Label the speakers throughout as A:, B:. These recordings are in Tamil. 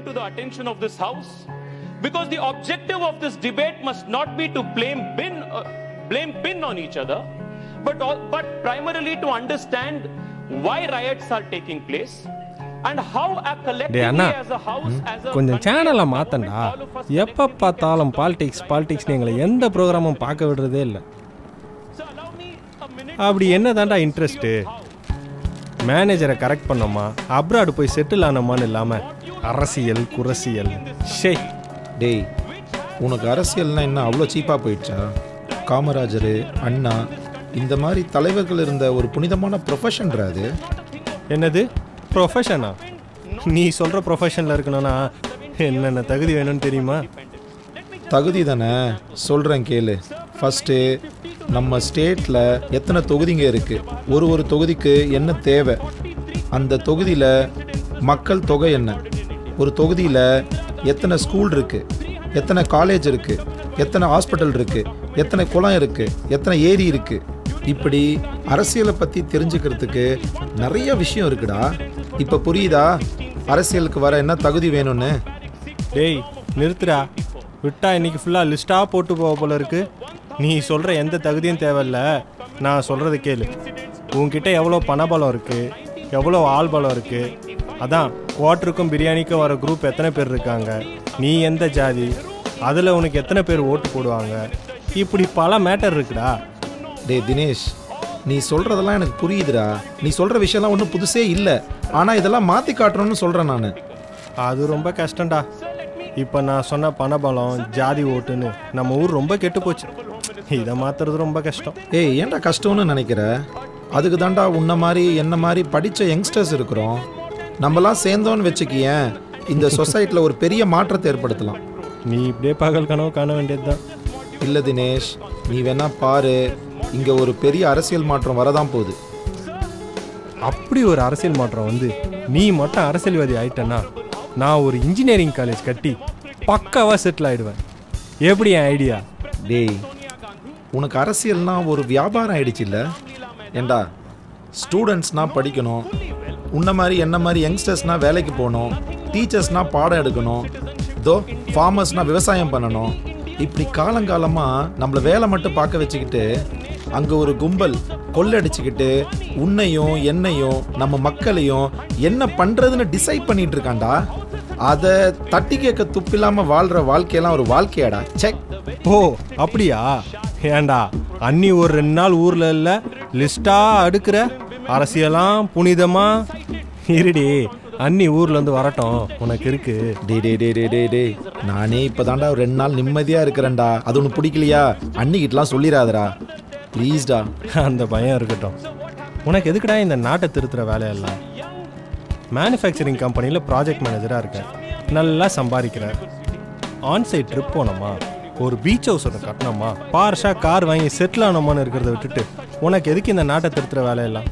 A: to the attention of this House because the objective of this debate must not be to blame bin, uh, blame pin on each other, but, all, but primarily to understand why riots are taking place and how a collectively
B: Anna,
A: as a house, as a
B: கொஞ்சம்
A: country,
B: சேனலை
A: as a
B: மாத்தண்டா
A: government, all of us
B: எப்போ பார்த்தாலும் பாலிடிக்ஸ் பாலிடிக்ஸ் எங்களை எந்த ப்ரோக்ராமும் பார்க்க விடுறதே இல்லை
A: So allow me a minute
B: அப்படி என்ன தாண்டா இன்ட்ரெஸ்ட்டு மேனேஜரை கரெக்ட் பண்ணோமா அப்ராடு போய் செட்டில் ஆனோமான்னு இல்லாமல் அரசியல் குரசியல் ஷே
C: டேய் உனக்கு அரசியல்னா என்ன அவ்வளோ சீப்பாக போயிடுச்சா காமராஜர் அண்ணா இந்த மாதிரி தலைவர்கள் இருந்த ஒரு புனிதமான ப்ரொஃபஷன்ரா அது
B: என்னது ப்ரொஃபஷனா நீ சொல்கிற ப்ரொஃபஷனில் இருக்கணும்னா என்னென்ன தகுதி வேணும்னு தெரியுமா
C: தகுதி தானே சொல்கிறேன் கேளு ஃபஸ்ட்டு நம்ம ஸ்டேட்டில் எத்தனை தொகுதிங்க இருக்குது ஒரு ஒரு தொகுதிக்கு என்ன தேவை அந்த தொகுதியில் மக்கள் தொகை என்ன ஒரு தொகுதியில் எத்தனை ஸ்கூல் இருக்குது எத்தனை காலேஜ் இருக்குது எத்தனை ஹாஸ்பிட்டல் இருக்குது எத்தனை குளம் இருக்குது எத்தனை ஏரி இருக்குது இப்படி அரசியலை பற்றி தெரிஞ்சுக்கிறதுக்கு நிறைய விஷயம் இருக்குடா இப்போ புரியுதா அரசியலுக்கு வர என்ன தகுதி வேணும்னு
B: டேய் நிறுத்துடா விட்டா இன்னைக்கு ஃபுல்லாக லிஸ்ட்டாக போட்டு போக போல இருக்கு நீ சொல்கிற எந்த தகுதியும் தேவையில்ல நான் சொல்கிறத கேளு உன்கிட்ட எவ்வளோ பணபலம் இருக்குது எவ்வளோ ஆள் பலம் இருக்குது அதான் குவார்ட்டருக்கும் பிரியாணிக்கும் வர குரூப் எத்தனை பேர் இருக்காங்க நீ எந்த ஜாதி அதில் உனக்கு எத்தனை பேர் ஓட்டு போடுவாங்க இப்படி பல மேட்டர் இருக்குடா
C: டேய் தினேஷ் நீ சொல்றதெல்லாம் எனக்கு புரியுதுடா நீ சொல்ற விஷயம்லாம் ஒன்றும் புதுசே இல்லை ஆனால் இதெல்லாம் மாற்றி காட்டணும்னு சொல்கிறேன் நான்
B: அது ரொம்ப கஷ்டம்டா இப்போ நான் சொன்ன பணபலம் ஜாதி ஓட்டுன்னு நம்ம ஊர் ரொம்ப கெட்டு போச்சு இதை மாற்றுறது ரொம்ப கஷ்டம்
C: ஏய் ஏன்டா கஷ்டம்னு நினைக்கிற அதுக்கு தாண்டா உன்ன மாதிரி என்ன மாதிரி படித்த யங்ஸ்டர்ஸ் இருக்கிறோம் நம்மலாம் சேர்ந்தோன்னு வச்சுக்கியேன் இந்த சொசைட்டியில் ஒரு பெரிய மாற்றத்தை ஏற்படுத்தலாம்
B: நீ இப்படியே பகல் கனவு காண வேண்டியது தான்
C: இல்லை தினேஷ் நீ வேணா பாரு இங்கே ஒரு பெரிய அரசியல் மாற்றம் வரதான் போகுது
B: அப்படி ஒரு அரசியல் மாற்றம் வந்து நீ மட்டும் அரசியல்வாதி ஆயிட்டனா நான் ஒரு இன்ஜினியரிங் காலேஜ் கட்டி பக்காவாக செட்டில் ஆயிடுவேன் எப்படி என் ஐடியா
C: டேய் உனக்கு அரசியல்னா ஒரு வியாபாரம் ஆயிடுச்சு இல்லை ஏண்டா ஸ்டூடெண்ட்ஸ்னா படிக்கணும் உன்ன மாதிரி என்ன மாதிரி யங்ஸ்டர்ஸ்னா வேலைக்கு போகணும் டீச்சர்ஸ்னா பாடம் எடுக்கணும் இதோ ஃபார்மர்ஸ்னா விவசாயம் பண்ணணும் இப்படி காலங்காலமாக நம்மளை வேலை மட்டும் பார்க்க வச்சுக்கிட்டு அங்கே ஒரு கும்பல் கொள்ளடிச்சுக்கிட்டு உன்னையும் என்னையும் நம்ம மக்களையும் என்ன பண்ணுறதுன்னு டிசைட் பண்ணிட்டு இருக்கான்டா அதை தட்டி கேட்க துப்பில்லாமல் வாழ்கிற வாழ்க்கையெல்லாம் ஒரு வாழ்க்கையாடா செக்
B: ஓ அப்படியா ஏண்டா அன்னி ஒரு ரெண்டு நாள் ஊரில் இல்லை லிஸ்ட்டாக அடுக்கிற அரசியலாம் புனிதமா இருடி அன்னி ஊர்லேருந்து வரட்டும் உனக்கு இருக்கு
C: டே டே டே டே டே டே நானே இப்போதான்டா ஒரு ரெண்டு நாள் நிம்மதியாக இருக்கிறேன்டா அது ஒன்று பிடிக்கலையா அன்னிக்கிட்டலாம் சொல்லிடாதடா ப்ளீஸ்டா
B: அந்த பயம் இருக்கட்டும் உனக்கு எதுக்குடா இந்த நாட்டை திருத்துற வேலையெல்லாம் மேனுஃபேக்சரிங் கம்பெனியில் ப்ராஜெக்ட் மேனேஜராக இருக்கேன் நல்லா சம்பாதிக்கிறேன் ஆன்சைட் ட்ரிப் போனோமா ஒரு பீச் ஹவுஸ் ஒன்று கட்டினோமா பார்ஷா கார் வாங்கி செட்டில் ஆனோமான்னு இருக்கிறத விட்டுட்டு உனக்கு எதுக்கு இந்த நாட்டை திருத்துற வேலையெல்லாம்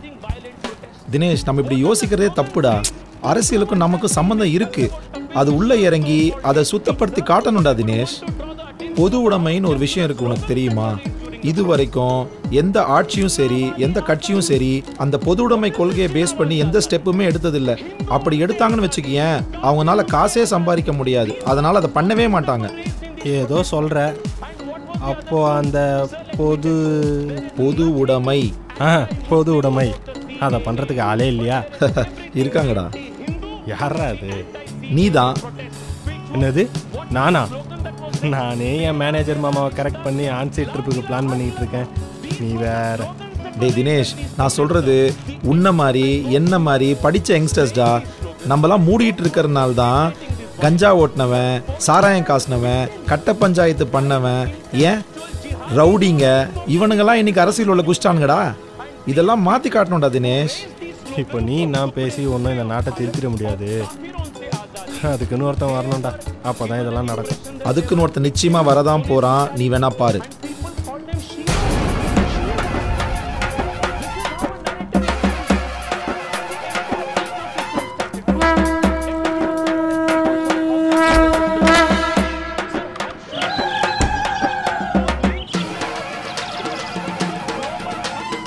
C: தினேஷ் நம்ம இப்படி யோசிக்கிறதே தப்புடா அரசியலுக்கும் நமக்கும் சம்மந்தம் இருக்கு அது உள்ளே இறங்கி அதை சுத்தப்படுத்தி காட்டணும்டா தினேஷ் பொது உடைமைன்னு ஒரு விஷயம் இருக்கு உனக்கு தெரியுமா இது வரைக்கும் எந்த ஆட்சியும் சரி எந்த கட்சியும் சரி அந்த பொது உடைமை கொள்கையை பேஸ் பண்ணி எந்த ஸ்டெப்புமே எடுத்ததில்ல அப்படி எடுத்தாங்கன்னு வச்சுக்கியேன் அவங்களால காசே சம்பாதிக்க முடியாது அதனால அதை பண்ணவே மாட்டாங்க
B: ஏதோ சொல்கிற அப்போ அந்த பொது
C: பொது உடைமை
B: ஆ பொது உடைமை அதை பண்ணுறதுக்கு ஆளே இல்லையா
C: இருக்காங்கடா
B: யாரா அது
C: நீதான்
B: என்னது நானா நானே என் மேனேஜர் மாமாவை கரெக்ட் பண்ணி ஆன்சைட் ட்ரிப்புக்கு பிளான் பண்ணிக்கிட்டு இருக்கேன் நீ வேற
C: டேய் தினேஷ் நான் சொல்றது உன்ன மாதிரி என்ன மாதிரி படிச்ச யங்ஸ்டர்ஸ்டா நம்மலாம் மூடிட்டு இருக்கிறனால தான் கஞ்சா ஓட்டினவன் சாராயம் காசினவன் கட்ட பஞ்சாயத்து பண்ணவன் ஏன் ரவுடிங்க இவனுங்கெல்லாம் இன்னைக்கு அரசியல் உள்ள குஷ்டானுங்கடா இதெல்லாம் மாற்றி காட்டணும்டா தினேஷ்
B: இப்போ நீ நான் பேசி ஒன்றும் இந்த நாட்டை திருத்திட முடியாது அதுக்குன்னு ஒருத்தன் வரணும்டா அப்போ தான் இதெல்லாம் நடக்கும்
C: அதுக்குன்னு ஒருத்தன் நிச்சயமா வரதான் போறான் நீ வேணா பாரு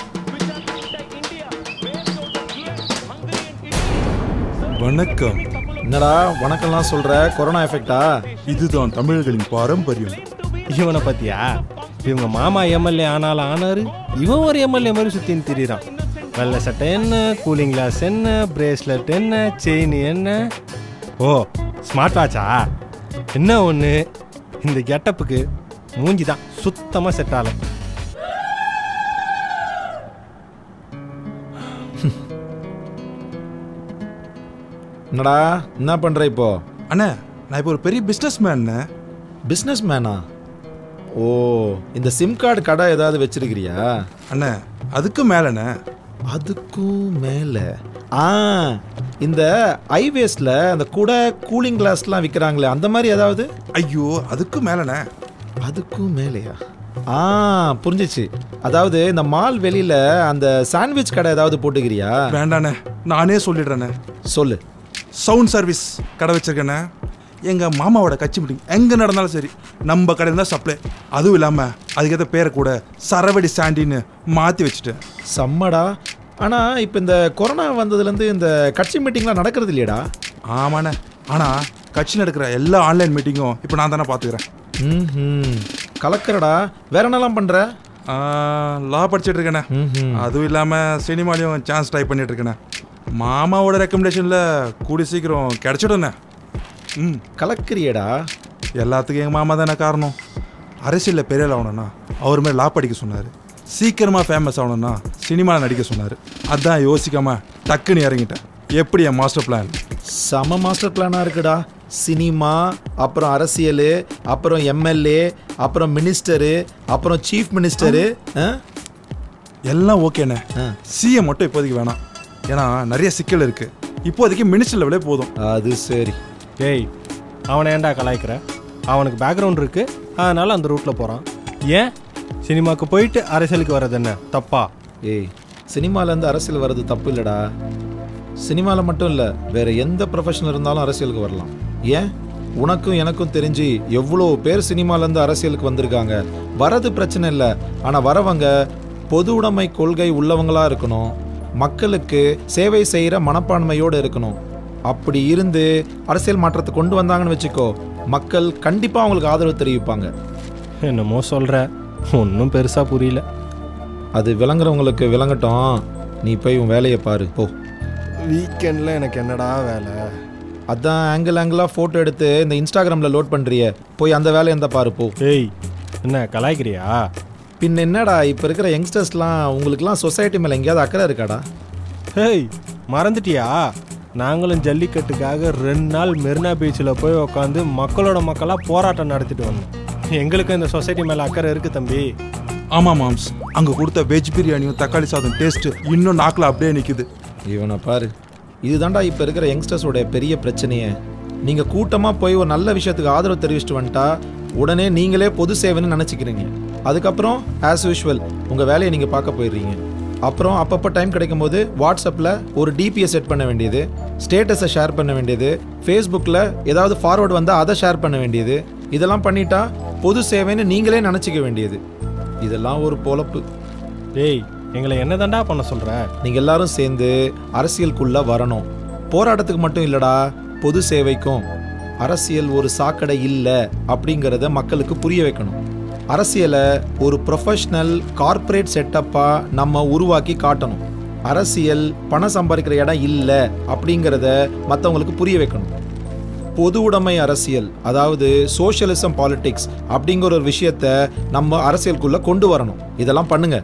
D: வணக்கம்
C: என்னடா வணக்கம்லாம் சொல்ற கொரோனா எஃபெக்டா
D: இதுதான் தமிழர்களின் பாரம்பரியம்
B: இவனை பத்தியா இவங்க மாமா எம்எல்ஏ ஆனாலும் ஆனாரு இவன் ஒரு எம்எல்ஏ மாதிரி சுத்தின்னு திரியிறான் வெள்ளை சட்டை என்ன கூலிங் கிளாஸ் என்ன பிரேஸ்லெட் என்ன செயின் என்ன ஓ ஸ்மார்ட் வாட்சா என்ன ஒன்று இந்த கெட்டப்புக்கு மூஞ்சி தான் சுத்தமாக செட் ஆகல
C: என்னடா என்ன பண்ற இப்போ
D: அண்ணே நான் இப்போ ஒரு பெரிய பிஸ்னஸ் மேண்ணே
C: பிஸ்னஸ் மேனா ஓ இந்த சிம் கார்டு கடை ஏதாவது வச்சிருக்கிறியா
D: அண்ணே அதுக்கு மேலண்ணே
C: அதுக்கும் மேலே ஆ இந்த ஐவேஸ்ல அந்த கூட கூலிங் கிளாஸ்லாம் விற்கிறாங்களே அந்த மாதிரி ஏதாவது
D: ஐயோ அதுக்கு மேலண்ணே
C: அதுக்கும் மேலேயா ஆ புரிஞ்சிச்சு அதாவது இந்த மால் வெளியில அந்த சாண்ட்விச் கடை ஏதாவது போட்டுக்கிறியா
D: வேண்டாண்ணே நானே சொல்லிடுறேண்ணே
C: சொல்லு
D: சவுண்ட் சர்வீஸ் கடை வச்சிருக்கேண்ணே எங்கள் மாமாவோட கட்சி மீட்டிங் எங்கே நடந்தாலும் சரி நம்ம கடையில் தான் சப்ளை அதுவும் இல்லாமல் அதுக்கேற்ற பேரை கூட சரவடி சாண்டின்னு மாற்றி வச்சுட்டேன்
C: செம்மடா ஆனா இப்போ இந்த கொரோனா வந்ததுலேருந்து இந்த கட்சி மீட்டிங்லாம் நடக்கிறது இல்லையடா
D: ஆமாண்ணே ஆனால் கட்சியில் நடக்கிற எல்லா ஆன்லைன் மீட்டிங்கும் இப்போ நான் தானே பார்த்துக்கிறேன்
C: ம் கலக்கிறடா வேற என்னலாம் பண்ற
D: லா படிச்சுட்டு இருக்கேண்ணே
C: ம்ஹும்.
D: அதுவும் இல்லாமல் சினிமாலையும் சான்ஸ் ட்ரை பண்ணிட்டு இருக்கேண்ணே மாமாவோட ரெக்கமெண்டேஷனில் கூடி சீக்கிரம் கிடச்சிடுண்ணே ம்
C: கலக்கிறியடா
D: எல்லாத்துக்கும் எங்கள் மாமா தானே காரணம் அரசியலில் பெரிய ஆள் ஆகணும்னா அவர் மாதிரி லா படிக்க சொன்னார் சீக்கிரமாக ஃபேமஸ் ஆகணும்னா சினிமாவில் நடிக்க சொன்னார் அதான் யோசிக்காம டக்குன்னு இறங்கிட்டேன் எப்படி என் மாஸ்டர் பிளான்
C: செம மாஸ்டர் பிளானா இருக்குடா சினிமா அப்புறம் அரசியல் அப்புறம் எம்எல்ஏ அப்புறம் மினிஸ்டரு அப்புறம் சீஃப் மினிஸ்டரு
D: எல்லாம் ஓகேண்ணே
C: ஆ.
D: சிஎம் மட்டும் இப்போதைக்கு வேணாம் ஏன்னா நிறைய சிக்கல் இருக்குது இப்போதைக்கு மினிஸ்டர் லெவலே போதும்
C: அது சரி
B: ஏய் அவனை ஏன்டா கலாய்க்கிற அவனுக்கு பேக்ரவுண்ட் இருக்கு அதனால அந்த ரூட்ல போறான் ஏன் சினிமாக்கு போயிட்டு அரசியலுக்கு வர்றது என்ன தப்பா
C: ஏய் சினிமாலேருந்து அரசியல் வர்றது தப்பு இல்லைடா சினிமாவில் மட்டும் இல்லை வேற எந்த ப்ரொஃபஷன் இருந்தாலும் அரசியலுக்கு வரலாம் ஏன் உனக்கும் எனக்கும் தெரிஞ்சு எவ்வளோ பேர் சினிமாலேருந்து அரசியலுக்கு வந்திருக்காங்க வரது பிரச்சனை இல்லை ஆனால் வரவங்க பொது உடைமை கொள்கை உள்ளவங்களா இருக்கணும் மக்களுக்கு சேவை செய்கிற மனப்பான்மையோடு இருக்கணும் அப்படி இருந்து அரசியல் மாற்றத்தை கொண்டு வந்தாங்கன்னு வச்சுக்கோ மக்கள் கண்டிப்பாக அவங்களுக்கு ஆதரவு தெரிவிப்பாங்க
B: என்னமோ சொல்ற ஒன்றும் பெருசா புரியல
C: அது விளங்குறவங்களுக்கு விளங்கட்டும் நீ போய் உன் வேலையை பாரு போ
B: வீக்கெண்டில் எனக்கு என்னடா வேலை
C: அதான் ஆங்கிள் ஆங்கிளாக ஃபோட்டோ எடுத்து இந்த இன்ஸ்டாகிராமில் லோட் பண்ணுறிய போய் அந்த வேலையை இருந்தால் பாரு போ
B: ஏய் என்ன கலாய்க்கிறியா
C: பின் என்னடா இப்போ இருக்கிற யங்ஸ்டர்ஸ்லாம் உங்களுக்குலாம் சொசைட்டி மேலே எங்கேயாவது அக்கறை இருக்காடா
B: ஹேய் மறந்துட்டியா நாங்களும் ஜல்லிக்கட்டுக்காக ரெண்டு நாள் மெரினா பீச்சில் போய் உட்காந்து மக்களோட மக்களாக போராட்டம் நடத்திட்டு வந்தோம் எங்களுக்கும் இந்த சொசைட்டி மேலே அக்கறை இருக்கு தம்பி
D: ஆமாம் மாம்ஸ் அங்கே கொடுத்த வெஜ் பிரியாணியும் தக்காளி சாதம் டேஸ்ட்டு இன்னும் நாக்கில் அப்படியே நிற்குது
C: இவனை பாரு இதுதான்டா இப்போ இருக்கிற யங்ஸ்டர்ஸோட பெரிய பிரச்சனையே நீங்கள் கூட்டமாக போய் ஒரு நல்ல விஷயத்துக்கு ஆதரவு தெரிவிச்சிட்டு வந்துட்டா உடனே நீங்களே பொது சேவைன்னு நினச்சிக்கிறீங்க அதுக்கப்புறம் ஆஸ் யூஷுவல் உங்கள் வேலையை நீங்கள் பார்க்க போயிடுறீங்க அப்புறம் அப்பப்போ டைம் கிடைக்கும்போது வாட்ஸ்அப்பில் ஒரு டிபியை செட் பண்ண வேண்டியது ஸ்டேட்டஸை ஷேர் பண்ண வேண்டியது ஃபேஸ்புக்கில் ஏதாவது ஃபார்வர்டு வந்தால் அதை ஷேர் பண்ண வேண்டியது இதெல்லாம் பண்ணிட்டா பொது சேவைன்னு நீங்களே நினச்சிக்க வேண்டியது இதெல்லாம் ஒரு பொழப்பு
B: டேய் எங்களை என்னதான்டா பண்ண சொல்ற
C: நீங்கள் எல்லாரும் சேர்ந்து அரசியலுக்குள்ள வரணும் போராட்டத்துக்கு மட்டும் இல்லடா பொது சேவைக்கும் அரசியல் ஒரு சாக்கடை இல்லை அப்படிங்கிறத மக்களுக்கு புரிய வைக்கணும் அரசியலை ஒரு ப்ரொஃபஷ்னல் கார்ப்பரேட் செட்டப்பாக நம்ம உருவாக்கி காட்டணும் அரசியல் பணம் சம்பாதிக்கிற இடம் இல்லை அப்படிங்கிறத மற்றவங்களுக்கு புரிய வைக்கணும் பொது உடைமை அரசியல் அதாவது சோஷியலிசம் பாலிடிக்ஸ் அப்படிங்கிற ஒரு விஷயத்த நம்ம அரசியலுக்குள்ள கொண்டு வரணும் இதெல்லாம் பண்ணுங்க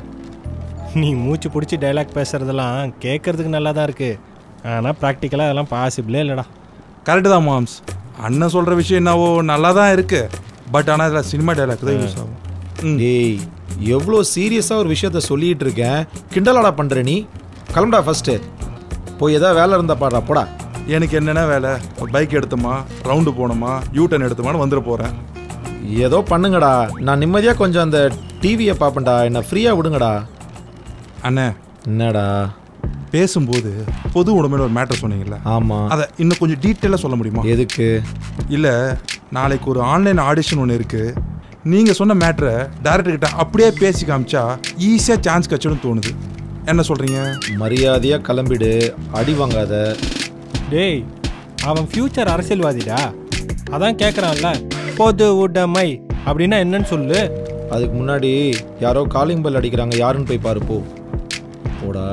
B: நீ மூச்சு பிடிச்சி டைலாக் பேசுறதெல்லாம் கேட்கறதுக்கு நல்லா தான் இருக்கு ஆனால் ப்ராக்டிக்கலாக அதெல்லாம் பாசிபிளே இல்லைடா
D: கரெக்டு தான் மாம்ஸ் அண்ணன் சொல்கிற விஷயம் என்னவோ நல்லா தான் இருக்கு பட் ஆனால் இதில் சினிமா டைலாக் தான் யூஸ் ஆகும் ம்
C: டேய் எவ்வளோ சீரியஸாக ஒரு விஷயத்த சொல்லிட்டு இருக்கேன் கிண்டலாடா பண்ற நீ கிளம்புடா ஃபர்ஸ்ட்டு போய் ஏதாவது வேலை இருந்தா பாடுறா போடா
D: எனக்கு என்னென்ன வேலை பைக் எடுத்தோமா ரவுண்டு போனோமா யூ டர்ன் எடுத்தோமான்னு வந்துட போகிறேன்
C: ஏதோ பண்ணுங்கடா நான் நிம்மதியாக கொஞ்சம் அந்த டிவியை பார்ப்பேன்டா என்னை ஃப்ரீயாக விடுங்கடா
D: அண்ணே
C: என்னடா
D: பேசும்போது பொது உடமையில ஒரு மேட்டர் சொன்னீங்கல்ல
C: ஆமாம்
D: அதை இன்னும் கொஞ்சம் டீட்டெயிலாக சொல்ல முடியுமா
C: எதுக்கு
D: இல்லை நாளைக்கு ஒரு ஆன்லைன் ஆடிஷன் ஒன்று இருக்குது நீங்கள் சொன்ன மேட்ரை டேரக்டர்கிட்ட அப்படியே பேசி காமிச்சா ஈஸியாக சான்ஸ் கச்சிடும் தோணுது என்ன சொல்கிறீங்க
C: மரியாதையாக கிளம்பிடு அடி வாங்காத
B: டேய் அவன் ஃப்யூச்சர் அரசியல்வாதிடா அதான் கேட்குறான்ல பொது உடைமை அப்படின்னா என்னன்னு சொல்லு
C: அதுக்கு முன்னாடி யாரோ காலிங் பெல் அடிக்கிறாங்க யாருன்னு போய் பாரு போ போடா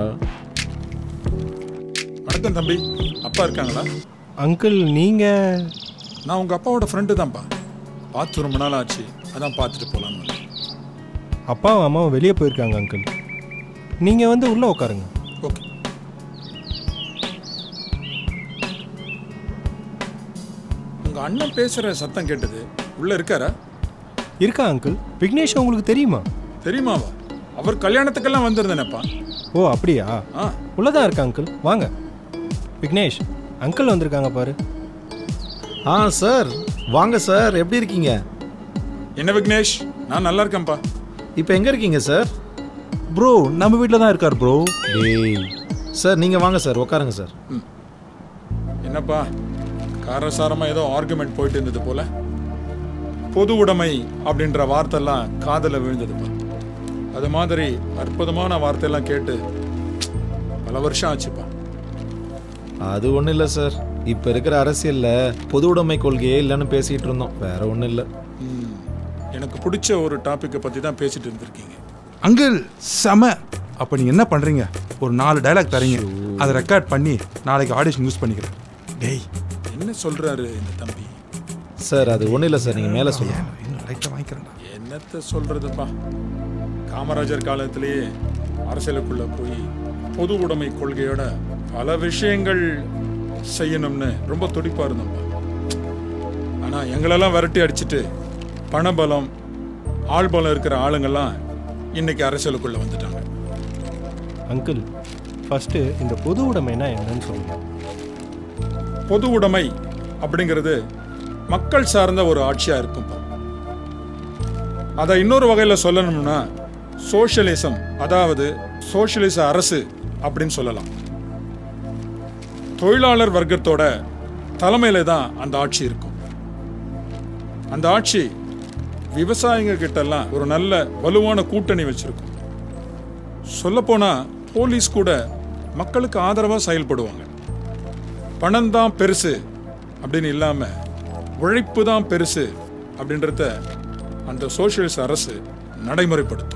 E: வணக்கம் தம்பி அப்பா இருக்காங்களா
B: அங்கிள் நீங்கள்
E: நான் உங்கள் அப்பாவோட ஃப்ரெண்டு தான்ப்பா பார்த்து ரொம்ப நாள் ஆச்சு அதான் பார்த்துட்டு போகலான்னு வந்தேன்.
B: அப்பாவும் அம்மாவும் வெளியே போயிருக்காங்க அங்கிள் நீங்கள் வந்து உள்ளே உட்காருங்க
E: ஓகே உங்கள் அண்ணன் பேசுகிற சத்தம் கேட்டது உள்ளே இருக்காரா
B: இருக்கா அங்கிள் விக்னேஷ் உங்களுக்கு தெரியுமா
E: தெரியுமாவா அவர் கல்யாணத்துக்கெல்லாம் வந்திருந்தேனப்பா
B: ஓ அப்படியா
E: ஆ
B: உள்ளதான் இருக்கா அங்கிள் வாங்க விக்னேஷ் அங்கிள் வந்திருக்காங்க பாரு
C: ஆ சார் வாங்க சார் எப்படி இருக்கீங்க
E: என்ன விக்னேஷ் நான் நல்லா இருக்கேன்ப்பா
C: இப்போ எங்கே இருக்கீங்க சார்
D: ப்ரோ நம்ம வீட்டில் தான் இருக்கார் ப்ரோ
C: டேய் சார் நீங்கள் வாங்க சார் உட்காருங்க சார்
E: என்னப்பா காரசாரமாக ஏதோ ஆர்குமெண்ட் போயிட்டு இருந்தது போல பொது உடைமை அப்படின்ற வார்த்தைலாம் காதில் விழுந்ததுப்பா அது மாதிரி அற்புதமான வார்த்தையெல்லாம் கேட்டு பல வருஷம் ஆச்சுப்பா
C: அது ஒன்றும் இல்லை சார் இப்போ இருக்கிற அரசியலில் பொது உடைமை கொள்கையே இல்லைன்னு பேசிகிட்டு இருந்தோம் வேற ஒன்றும் இல்லை
E: ம், எனக்கு பிடிச்ச ஒரு டாப்பிக்கை பற்றி தான் பேசிட்டு இருந்திருக்கீங்க
D: அங்கிள் செம அப்போ நீங்கள் என்ன பண்ணுறீங்க ஒரு நாலு டைலாக் தரீங்க அதை ரெக்கார்ட் பண்ணி நாளைக்கு ஆடிஷன் யூஸ் பண்ணிக்கிறேன் டேய்
E: என்ன சொல்றாரு இந்த தம்பி
C: சார் அது ஒன்றும் இல்லை சார் நீங்கள் மேலே சொல்லுங்கள்
D: இன்னும் லைட்டாக வாங்கிக்கிறேன்டா
E: என்னத்த சொல்றதுப்பா காமராஜர் காலத்திலேயே அரசியலுக்குள்ள போய் பொது உடைமை கொள்கையோட பல விஷயங்கள் செய்யணும்னு ரொம்ப துடிப்பா இருந்தோம்ப்பா ஆனா எங்களெல்லாம் விரட்டி அடிச்சிட்டு பணபலம் ஆள்பலம் இருக்கிற ஆளுங்கெல்லாம் இன்னைக்கு அரசியலுக்குள்ள வந்துட்டாங்க
B: அங்கிள் ஃபஸ்ட்டு இந்த பொது உடைமைனா என்னன்னு சொல்லுங்க
E: பொது உடைமை அப்படிங்கிறது மக்கள் சார்ந்த ஒரு ஆட்சியா இருக்கும்பா அதை இன்னொரு வகையில சொல்லணும்னா சோஷியலிசம் அதாவது சோஷியலிச அரசு அப்படின்னு சொல்லலாம் தொழிலாளர் வர்க்கத்தோட தலைமையில தான் அந்த ஆட்சி இருக்கும் அந்த ஆட்சி விவசாயிங்க கிட்ட எல்லாம் ஒரு நல்ல வலுவான கூட்டணி வச்சிருக்கும் சொல்லப்போனா போலீஸ் கூட மக்களுக்கு ஆதரவா செயல்படுவாங்க பணம் தான் பெருசு அப்படின்னு இல்லாம உழைப்பு தான் பெருசு அப்படின்றத அந்த சோசியலிச அரசு நடைமுறைப்படுத்தும்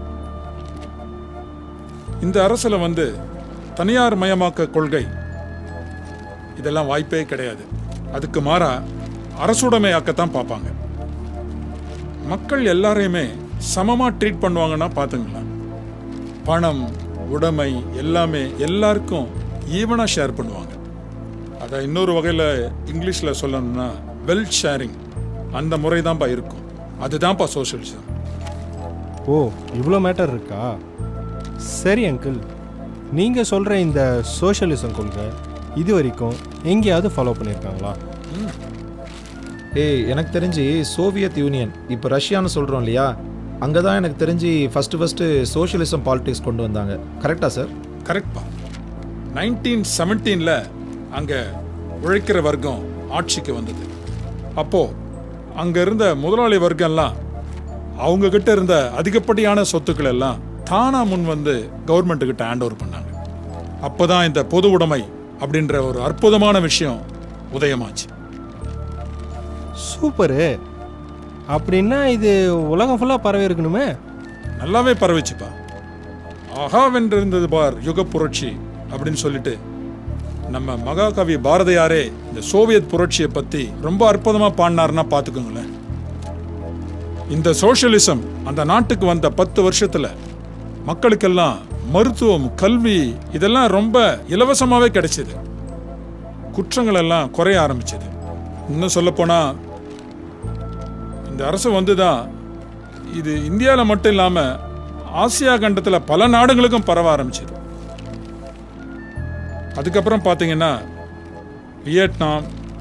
E: இந்த அரசுல வந்து தனியார் மயமாக்க கொள்கை இதெல்லாம் வாய்ப்பே கிடையாது அதுக்கு மாறா அரசுடைமையாக்கத்தான் பார்ப்பாங்க மக்கள் எல்லாரையுமே சமமா ட்ரீட் பண்ணுவாங்கன்னா பார்த்துங்களேன் பணம் உடைமை எல்லாமே எல்லாருக்கும் ஈவனா ஷேர் பண்ணுவாங்க அதை இன்னொரு வகையில் இங்கிலீஷில் சொல்லணும்னா வெல் ஷேரிங் அந்த முறை தான்ப்பா இருக்கும் அதுதான்ப்பா சோஷியலிசம்
B: ஓ இவ்வளோ மேட்டர் இருக்கா சரி அங்கிள் நீங்கள் சொல்கிற இந்த சோஷியலிசம் கொள்கை இது வரைக்கும் எங்கேயாவது ஃபாலோ பண்ணியிருக்காங்களா
C: ஏய் எனக்கு தெரிஞ்சு சோவியத் யூனியன் இப்போ ரஷ்யான்னு சொல்கிறோம் இல்லையா அங்கே தான் எனக்கு தெரிஞ்சு ஃபஸ்ட்டு ஃபஸ்ட்டு சோஷியலிசம் பாலிடிக்ஸ் கொண்டு வந்தாங்க கரெக்டா சார்
E: கரெக்ட்பா நைன்டீன் செவன்டீனில் அங்கே உழைக்கிற வர்க்கம் ஆட்சிக்கு வந்தது அப்போ அங்கே இருந்த முதலாளி வர்க்கம்லாம் அவங்க கிட்ட இருந்த அதிகப்படியான சொத்துக்கள் எல்லாம் தானா முன் வந்து கவர்மெண்ட் கிட்ட ஹேண்ட் ஓவர் பண்ணாங்க அப்பதான் இந்த பொது உடைமை அப்படின்ற ஒரு அற்புதமான விஷயம் உதயமாச்சு
B: சூப்பரு அப்படின்னா இது உலகம் ஃபுல்லாக பரவி இருக்கணுமே
E: நல்லாவே பரவிச்சுப்பா ஆஹா வென்றிருந்தது பார் யுக புரட்சி அப்படின்னு சொல்லிட்டு நம்ம மகாகவி பாரதியாரே இந்த சோவியத் புரட்சியை பத்தி ரொம்ப அற்புதமா பாடினாருன்னா பாத்துக்கோங்களேன் இந்த சோஷியலிசம் அந்த நாட்டுக்கு வந்த பத்து வருஷத்துல மக்களுக்கெல்லாம் மருத்துவம் கல்வி இதெல்லாம் ரொம்ப இலவசமாவே கிடைச்சது குற்றங்கள் எல்லாம் குறைய ஆரம்பிச்சது இன்னும் சொல்லப்போனா இந்த அரசு வந்துதான் இது இந்தியாவில் மட்டும் இல்லாமல் ஆசியா கண்டத்தில் பல நாடுகளுக்கும் பரவ ஆரம்பிச்சது அதுக்கப்புறம் பார்த்தீங்கன்னா Vietnam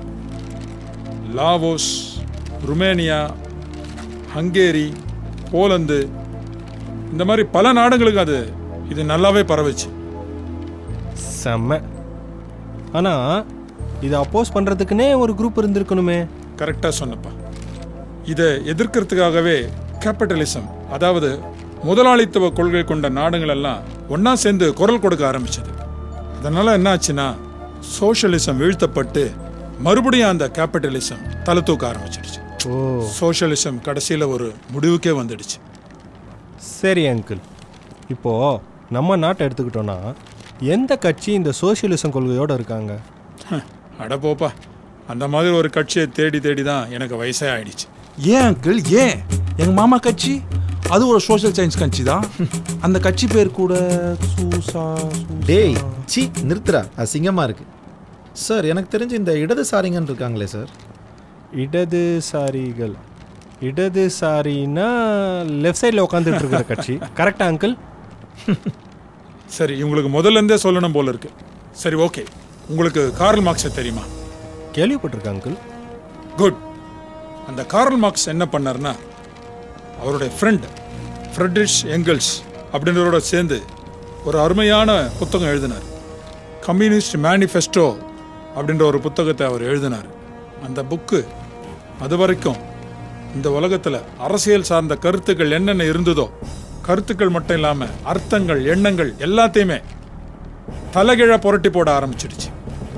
E: Laos Romania Hungary Poland இந்த மாதிரி பல நாடுகளுக்கு அது இது நல்லாவே பரவுச்சு
B: செம்ம ஆனால் இதை அப்போஸ் பண்ணுறதுக்குன்னே ஒரு குரூப் இருந்திருக்கணுமே
E: கரெக்டாக சொன்னப்பா இதை எதிர்க்கிறதுக்காகவே கேபிட்டலிசம் அதாவது முதலாளித்துவ கொள்கை கொண்ட நாடுகள் எல்லாம் ஒண்ணா சேர்ந்து குரல் கொடுக்க ஆரம்பிச்சது அதனால என்ன ஆச்சுன்னா சோஷியலிசம் வீழ்த்தப்பட்டு மறுபடியும் அந்த கேபிட்டலிசம் தலை தூக்க ஆரம்பிச்சிடுச்சு
B: ஓ
E: சோஷியலிசம் கடைசியில் ஒரு முடிவுக்கே வந்துடுச்சு
B: சரி அங்கிள் இப்போது நம்ம நாட்டை எடுத்துக்கிட்டோன்னா எந்த கட்சி இந்த சோஷியலிசம் கொள்கையோடு இருக்காங்க
E: அட போப்பா அந்த மாதிரி ஒரு கட்சியை தேடி தேடி தான் எனக்கு வயசே ஆயிடுச்சு
D: ஏன் அங்கிள் ஏன் எங்க மாமா கட்சி அது ஒரு சோஷியல் சயின்ஸ் கட்சி தான் அந்த கட்சி பேர் கூட சூசா சூசா.
C: டேய் சி நிறுத்துறா அசிங்கமா இருக்கு சார் எனக்கு தெரிஞ்சு இந்த இடதுசாரிங்கன்னு இருக்காங்களே சார்
B: இடதுசாரிகள் இடதுசாரின்னா லெஃப்ட் சைடில் உட்காந்துட்டு இருக்கிற கட்சி கரெக்டா அங்கிள்
E: சரி இவங்களுக்கு முதல்ல இருந்தே சொல்லணும் போல இருக்கு சரி ஓகே உங்களுக்கு கார்ல் மார்க்ஸை தெரியுமா
B: கேள்விப்பட்டிருக்கேன் அங்கிள்
E: குட் அந்த கார்ல் மார்க்ஸ் என்ன பண்ணார்னா அவருடைய ஃப்ரெண்ட் ஃப்ரெட்ரிஷ் எங்கல்ஸ் அப்படின்றவரோட சேர்ந்து ஒரு அருமையான புத்தகம் எழுதினார் கம்யூனிஸ்ட் மேனிஃபெஸ்டோ அப்படின்ற ஒரு புத்தகத்தை அவர் எழுதினார் அந்த புக்கு அது வரைக்கும் இந்த உலகத்தில் அரசியல் சார்ந்த கருத்துக்கள் என்னென்ன இருந்ததோ கருத்துக்கள் மட்டும் இல்லாமல் அர்த்தங்கள் எண்ணங்கள் எல்லாத்தையுமே தலைகீழ புரட்டி போட ஆரம்பிச்சிடுச்சு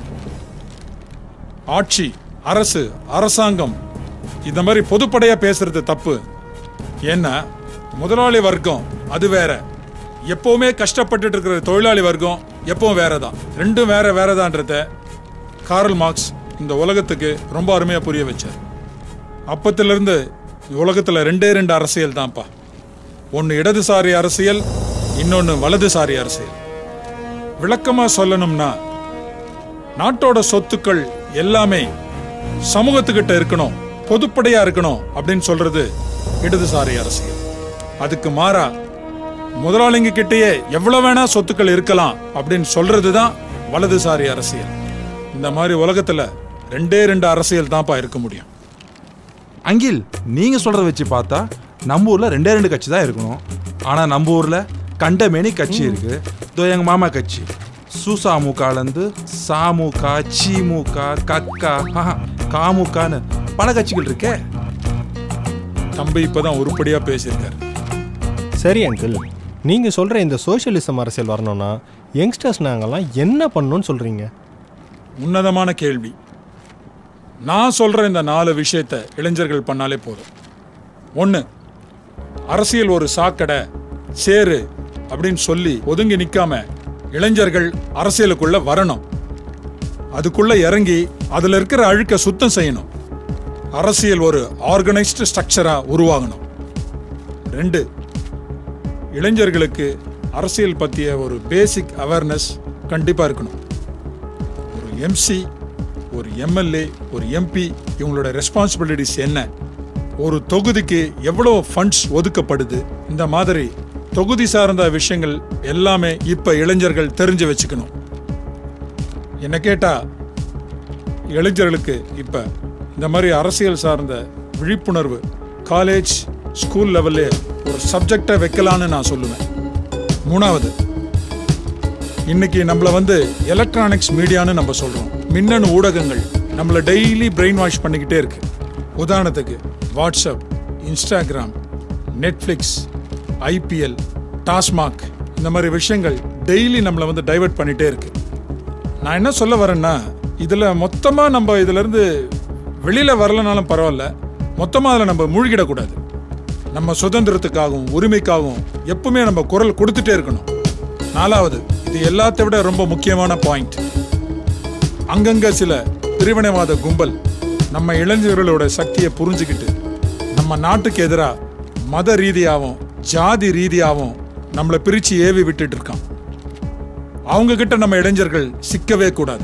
E: ஆட்சி அரசு அரசாங்கம் இந்த மாதிரி பொதுப்படையா பேசுறது தப்பு ஏன்னா முதலாளி வர்க்கம் அது வேற எப்பவுமே கஷ்டப்பட்டுட்டு இருக்கிற தொழிலாளி வர்க்கம் எப்பவும் வேற தான் ரெண்டும் வேற வேறதான்றத கார்ல் மார்க்ஸ் இந்த உலகத்துக்கு ரொம்ப அருமையா புரிய வச்சார் அப்பத்திலிருந்து உலகத்துல ரெண்டே ரெண்டு அரசியல் தான்ப்பா ஒன்று இடதுசாரி அரசியல் இன்னொன்று வலதுசாரி அரசியல் விளக்கமா சொல்லணும்னா நாட்டோட சொத்துக்கள் எல்லாமே சமூகத்துக்கிட்ட இருக்கணும் பொதுப்படையா இருக்கணும் அப்படின்னு சொல்றது இடதுசாரி அரசியல் அதுக்கு மாறா முதலாளிங்க கிட்டேயே எவ்வளவு வேணா சொத்துக்கள் இருக்கலாம் அப்படின்னு சொல்றது தான் வலதுசாரி அரசியல் இந்த மாதிரி உலகத்துல ரெண்டே ரெண்டு அரசியல் தான்ப்பா இருக்க முடியும்
D: அங்கில் நீங்க சொல்றத வச்சு பார்த்தா நம்ம ஊர்ல ரெண்டே ரெண்டு கட்சி தான் இருக்கணும் ஆனா நம்ம ஊர்ல கண்டமேனி கட்சி இருக்கு இதோ எங்க மாமா கட்சி சுசாமுகாலேருந்து சாமுகா சீமுகா கக்கா ஆஹா, காமுகான்னு பல கட்சிகள் இருக்கே
E: தம்பி இப்பதான் உருப்படியா பேசியிருக்காரு
B: சரி அங்கிள் நீங்கள் சொல்கிற இந்த சோஷியலிசம் அரசியல் வரணும்னா யங்ஸ்டர்ஸ் நாங்கள்லாம் என்ன பண்ணணும்னு சொல்கிறீங்க
E: உன்னதமான கேள்வி நான் சொல்ற இந்த நாலு விஷயத்தை இளைஞர்கள் பண்ணாலே போதும் ஒன்று அரசியல் ஒரு சாக்கடை சேரு அப்படின்னு சொல்லி ஒதுங்கி நிற்காம இளைஞர்கள் அரசியலுக்குள்ள வரணும் அதுக்குள்ள இறங்கி அதுல இருக்கிற அழுக்க சுத்தம் செய்யணும் அரசியல் ஒரு ஆர்கனைஸ்டு ஸ்ட்ரக்சரா உருவாகணும் ரெண்டு இளைஞர்களுக்கு அரசியல் பற்றிய ஒரு பேசிக் அவேர்னஸ் கண்டிப்பாக இருக்கணும் ஒரு எம்சி ஒரு எம்எல்ஏ ஒரு எம்பி இவங்களோட ரெஸ்பான்சிபிலிட்டிஸ் என்ன ஒரு தொகுதிக்கு எவ்வளோ ஃபண்ட்ஸ் ஒதுக்கப்படுது இந்த மாதிரி தொகுதி சார்ந்த விஷயங்கள் எல்லாமே இப்போ இளைஞர்கள் தெரிஞ்சு வச்சுக்கணும் என்ன கேட்டா இளைஞர்களுக்கு இப்போ இந்த மாதிரி அரசியல் சார்ந்த விழிப்புணர்வு காலேஜ் ஸ்கூல் லெவல்லே ஒரு சப்ஜெக்டை வைக்கலான்னு நான் சொல்லுவேன் மூணாவது இன்னைக்கு நம்மள வந்து எலக்ட்ரானிக்ஸ் மீடியான்னு நம்ம சொல்றோம் மின்னணு ஊடகங்கள் நம்மளை டெய்லி பிரெயின் வாஷ் பண்ணிக்கிட்டே இருக்கு உதாரணத்துக்கு WhatsApp Instagram Netflix IPL TASMAC இந்த மாதிரி விஷயங்கள் டெய்லி நம்மளை வந்து டைவர்ட் பண்ணிட்டே இருக்கு நான் என்ன சொல்ல வரேன்னா இதில் மொத்தமாக நம்ம இதிலிருந்து வெளியில் வரலனாலும் பரவாயில்ல மொத்தமாக அதில் நம்ம மூழ்கிடக்கூடாது நம்ம சுதந்திரத்துக்காகவும் உரிமைக்காகவும் எப்பவுமே நம்ம குரல் கொடுத்துட்டே இருக்கணும் நாலாவது இது எல்லாத்தை விட ரொம்ப முக்கியமான பாயிண்ட் அங்கங்க சில பிரிவினைவாத கும்பல் நம்ம இளைஞர்களோட சக்தியை புரிஞ்சுக்கிட்டு நம்ம நாட்டுக்கு எதிராக மத ரீதியாகவும் ஜாதி ரீதியாகவும் நம்மளை பிரித்து ஏவி விட்டுட்டு இருக்கான் அவங்க கிட்ட நம்ம இளைஞர்கள் சிக்கவே கூடாது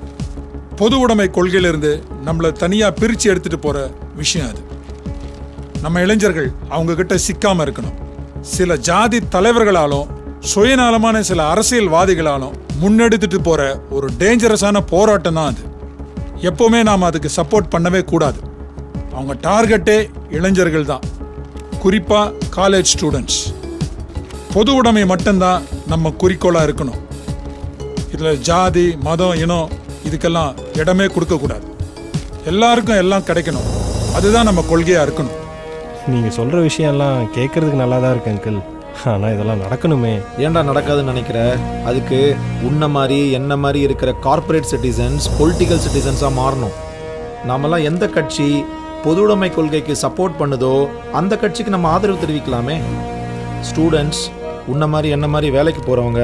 E: பொது உடைமை கொள்கையிலிருந்து நம்மளை தனியாக பிரித்து எடுத்துட்டு போகிற விஷயம் அது நம்ம இளைஞர்கள் அவங்க கிட்ட சிக்காம இருக்கணும் சில ஜாதி தலைவர்களாலும் சுயநலமான சில அரசியல்வாதிகளாலும் முன்னெடுத்துட்டு போற ஒரு டேஞ்சரஸான போராட்டம் தான் அது எப்பவுமே நாம் அதுக்கு சப்போர்ட் பண்ணவே கூடாது அவங்க டார்கெட்டே இளைஞர்கள் தான் குறிப்பா காலேஜ் ஸ்டூடெண்ட்ஸ் பொது உடைமை மட்டும்தான் நம்ம குறிக்கோளா இருக்கணும் இதுல ஜாதி மதம் இனம் இதுக்கெல்லாம் இடமே கொடுக்கக்கூடாது எல்லாருக்கும் எல்லாம் கிடைக்கணும் அதுதான் நம்ம கொள்கையா இருக்கணும்
B: நீங்கள் சொல்கிற விஷயம்லாம் கேட்குறதுக்கு நல்லா தான் இருக்கு அங்கிள் ஆனால் இதெல்லாம் நடக்கணுமே
C: ஏன்டா நடக்காதுன்னு நினைக்கிற அதுக்கு உன்ன மாதிரி என்ன மாதிரி இருக்கிற கார்ப்பரேட் சிட்டிசன்ஸ் பொலிட்டிக்கல் சிட்டிசன்ஸாக மாறணும் நாமெல்லாம் எந்த கட்சி பொதுவுடைமை கொள்கைக்கு சப்போர்ட் பண்ணுதோ அந்த கட்சிக்கு நம்ம ஆதரவு தெரிவிக்கலாமே ஸ்டூடெண்ட்ஸ் உன்ன மாதிரி என்ன மாதிரி வேலைக்கு போகிறவங்க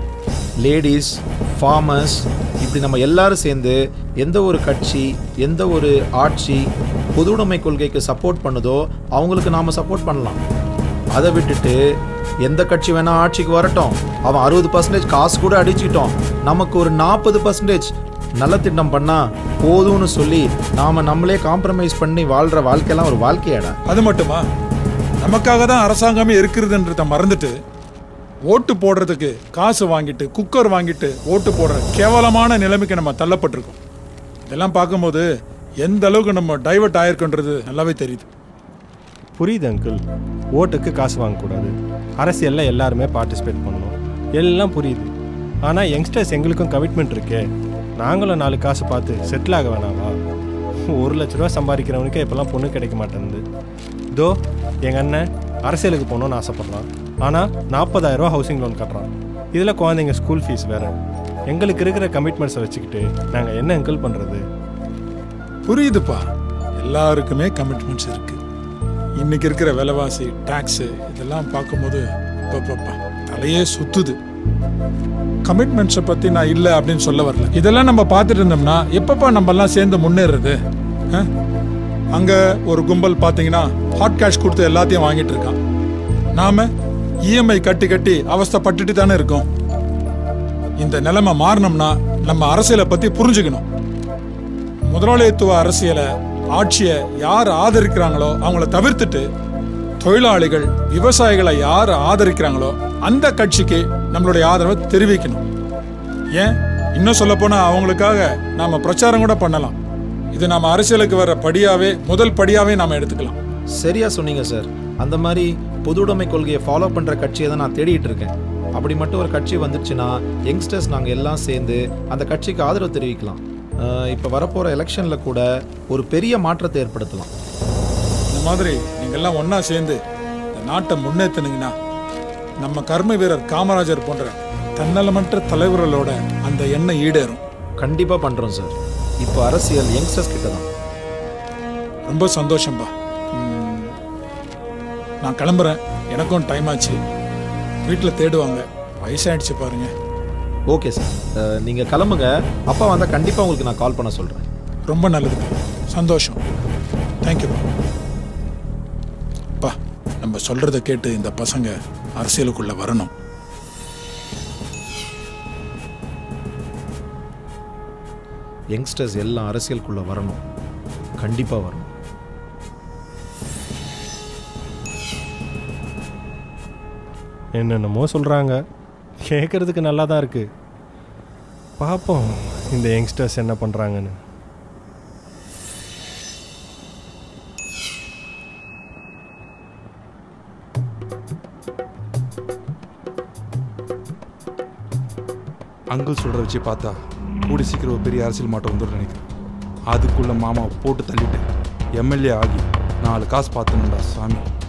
C: லேடிஸ் ஃபார்மர்ஸ் இப்படி நம்ம எல்லாரும் சேர்ந்து எந்த ஒரு கட்சி எந்த ஒரு ஆட்சி பொதுவுடைமை கொள்கைக்கு சப்போர்ட் பண்ணுதோ அவங்களுக்கு நாம் சப்போர்ட் பண்ணலாம் அதை விட்டுட்டு எந்த கட்சி வேணா ஆட்சிக்கு வரட்டும் அவன் அறுபது பர்சன்டேஜ் காசு கூட அடிச்சுக்கிட்டோம் நமக்கு ஒரு நாற்பது பர்சன்டேஜ் நல்ல திட்டம் பண்ணா போதும்னு சொல்லி நாம நம்மளே காம்ப்ரமைஸ் பண்ணி வாழ்ற வாழ்க்கையெல்லாம் ஒரு வாழ்க்கையாடா
E: அது மட்டுமா நமக்காக தான் அரசாங்கமே இருக்கிறதுன்றத மறந்துட்டு ஓட்டு போடுறதுக்கு காசு வாங்கிட்டு குக்கர் வாங்கிட்டு ஓட்டு போடுற கேவலமான நிலைமைக்கு நம்ம தள்ளப்பட்டிருக்கோம் இதெல்லாம் பார்க்கும்போது எந்த அளவுக்கு நம்ம டைவர்ட் ஆயிருக்குன்றது நல்லாவே தெரியுது
B: புரியுது அங்கிள் ஓட்டுக்கு காசு வாங்கக்கூடாது அரசியலில் எல்லாருமே பார்ட்டிசிபேட் பண்ணணும் எல்லாம் புரியுது ஆனால் யங்ஸ்டர்ஸ் எங்களுக்கும் கமிட்மெண்ட் இருக்கே நாங்களும் நாலு காசு பார்த்து செட்டில் ஆக வேணாமா ஒரு லட்ச ரூபா சம்பாதிக்கிறவனுக்கு இப்போல்லாம் பொண்ணு கிடைக்க மாட்டேங்குது இதோ எங்கள் அண்ணன் அரசியலுக்கு போகணும்னு ஆசைப்பட்றான் ஆனால் நாற்பதாயிரரூவா ஹவுசிங் லோன் கட்டுறான் இதில் குழந்தைங்க ஸ்கூல் ஃபீஸ் வேறு எங்களுக்கு இருக்கிற கமிட்மெண்ட்ஸை வச்சுக்கிட்டு நாங்கள் என்ன அங்கிள் பண்ணுறது
E: புரியுதுப்பா எல்லாருக்குமே கமிட்மெண்ட்ஸ் இருக்கு இன்னைக்கு இருக்கிற விலைவாசி டாக்ஸ் இதெல்லாம் பார்க்கும்போது அப்பப்பப்பா, தலையே சுத்துது கமிட்மெண்ட்ஸை பத்தி நான் இல்லை அப்படின்னு சொல்ல வரல இதெல்லாம் நம்ம பார்த்துட்டு இருந்தோம்னா எப்பப்பா நம்ம எல்லாம் சேர்ந்து முன்னேறுறது ஆ? அங்க ஒரு கும்பல் பார்த்தீங்கன்னா ஹாட் கேஷ் கொடுத்து எல்லாத்தையும் வாங்கிட்டு இருக்கான் நாம இஎம்ஐ கட்டி கட்டி அவஸ்தைப்பட்டுட்டு தானே இருக்கோம் இந்த நிலைமை மாறணும்னா நம்ம அரசியலை பத்தி புரிஞ்சுக்கணும் முதலாளித்துவ அரசியலை ஆட்சியை யார் ஆதரிக்கிறாங்களோ அவங்கள தவிர்த்துட்டு தொழிலாளிகள் விவசாயிகளை யார் ஆதரிக்கிறாங்களோ அந்த கட்சிக்கு நம்மளுடைய ஆதரவை தெரிவிக்கணும் ஏன் இன்னும் சொல்ல போனா அவங்களுக்காக நாம பிரச்சாரம் கூட பண்ணலாம் இது நாம அரசியலுக்கு வர படியாவே முதல் படியாவே நாம எடுத்துக்கலாம்
C: சரியா சொன்னீங்க சார் அந்த மாதிரி பொதுவுடைமை கொள்கையை ஃபாலோ பண்ற கட்சியை தான் நான் தேடிட்டு இருக்கேன் அப்படி மட்டும் ஒரு கட்சி வந்துச்சுன்னா யங்ஸ்டர்ஸ் நாங்கள் எல்லாம் சேர்ந்து அந்த கட்சிக்கு ஆதரவு தெரிவிக்கலாம் இப்போ வரப்போகிற எலெக்ஷனில் கூட ஒரு பெரிய மாற்றத்தை ஏற்படுத்தலாம்
E: இந்த மாதிரி நீங்க எல்லாம் ஒண்ணா சேர்ந்து இந்த நாட்டை முன்னேற்றினீங்கன்னா நம்ம கர்ம வீரர் காமராஜர் போன்ற தன்னலமற்ற தலைவர்களோட அந்த எண்ணம் ஈடேறும்
C: கண்டிப்பாக பண்ணுறோம் சார் இப்போ அரசியல் யங்ஸ்டர்ஸ் கிட்ட தான்
E: ரொம்ப சந்தோஷம்பா ம், நான் கிளம்புறேன் எனக்கும் டைம் ஆச்சு வீட்டில் தேடுவாங்க வயசாயிடுச்சு பாருங்க
C: ஓகே சார் நீங்கள் கிளம்புங்க அப்பா வந்தால் கண்டிப்பாக உங்களுக்கு நான் கால் பண்ண சொல்கிறேன்
E: ரொம்ப நல்லது சந்தோஷம் தேங்க்யூ பா நம்ம சொல்றத கேட்டு இந்த பசங்க அரசியலுக்குள்ள வரணும்
C: யங்ஸ்டர்ஸ் எல்லாம் அரசியலுக்குள்ளே வரணும் கண்டிப்பாக வரணும்
B: என்னென்னமோ சொல்கிறாங்க கேட்குறதுக்கு நல்லா தான் இருக்குது பார்ப்போம் இந்த யங்ஸ்டர்ஸ் என்ன பண்ணுறாங்கன்னு
D: அங்கிள் சொல்கிறத வச்சு பார்த்தா கூடி சீக்கிரம் ஒரு பெரிய அரசியல் மாற்றம் வந்துடும் நினைக்கிறேன் அதுக்குள்ள மாமாவை போட்டு தள்ளிட்டு எம்எல்ஏ ஆகி நாலு காசு பார்த்தனுண்டா சாமி